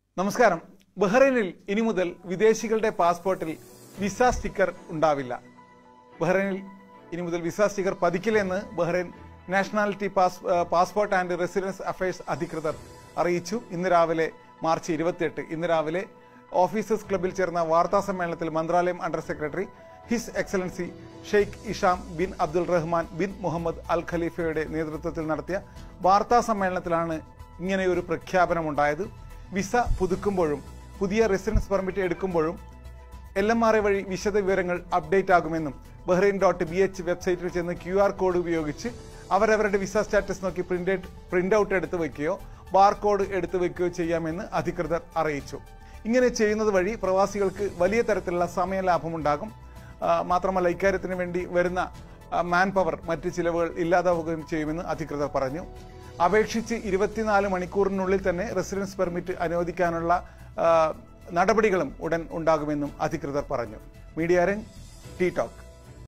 നമസ്കാരം ബഹ്റൈനിൽ ഇനി മുതൽ വിദേശികളുടെ പാസ്പോർട്ടിൽ വിസ സ്റ്റിക്കർ ഉണ്ടാവില്ല ബഹ്റൈനിൽ ഇനി മുതൽ വിസ സ്റ്റിക്കർ പതിക്കില്ലെന്ന് Bahrain nationality pass uh passport and residence affairs അധികൃതർ അറിയിച്ചു ഇന്ന് രാവിലെ മാർച്ച് ഇരുപത്തിയെട്ട് ഇന്ന് രാവിലെ ഓഫീസേഴ്സ് ക്ലബിൽ ചേർന്ന വാർത്താ സമ്മേളനത്തിൽ മന്ത്രാലയം under secretary his excellency Sheikh Isham bin Abdul Rahman bin Mohammed Al ഖലീഫയുടെ നേതൃത്വത്തിൽ നടത്തിയ വാർത്താ സമ്മേളനത്തിലാണ് ഇങ്ങനെയൊരു പ്രഖ്യാപനമുണ്ടായത് വിസ പുതുക്കുമ്പോഴും പുതിയ റെസിഡൻസ് പെർമിറ്റ് എടുക്കുമ്പോഴും എൽ എം ആർ എ വഴി വിശദ വിവരങ്ങൾ അപ്ഡേറ്റ് ആകുമെന്നും ബഹ്റൈൻ ഡോട്ട് ബി എച്ച് വെബ്സൈറ്റിൽ ചെന്ന് ക്യു ആർ കോഡ് ഉപയോഗിച്ച് അവരവരുടെ വിസ സ്റ്റാറ്റസ് നോക്കി പ്രിന്റ് പ്രിന്റ് ഔട്ട് എടുത്ത് വയ്ക്കുകയോ ബാർ കോഡ് എടുത്ത് വയ്ക്കുകയോ ചെയ്യാമെന്ന് അധികൃതർ അറിയിച്ചു ഇങ്ങനെ ചെയ്യുന്നത് വഴി പ്രവാസികൾക്ക് വലിയ തരത്തിലുള്ള സമയലാഭമുണ്ടാകും ആ, മാത്രമല്ല ഇക്കാര്യത്തിന് വേണ്ടി വരുന്ന മാൻ പവർ മറ്റ് ചിലവുകൾ ഇല്ലാതാവുകയും ചെയ്യുമെന്ന് അധികൃതർ പറഞ്ഞു അപേക്ഷിച്ച് ഇരുപത്തിനാല് മണിക്കൂറിനുള്ളിൽ തന്നെ റെസിഡൻസ് പെർമിറ്റ് അനുവദിക്കാനുള്ള ആ, നടപടികളും ഉടൻ ഉണ്ടാകുമെന്നും അധികൃതർ പറഞ്ഞു മീഡിയ രംഗ് ടി ടോക്ക്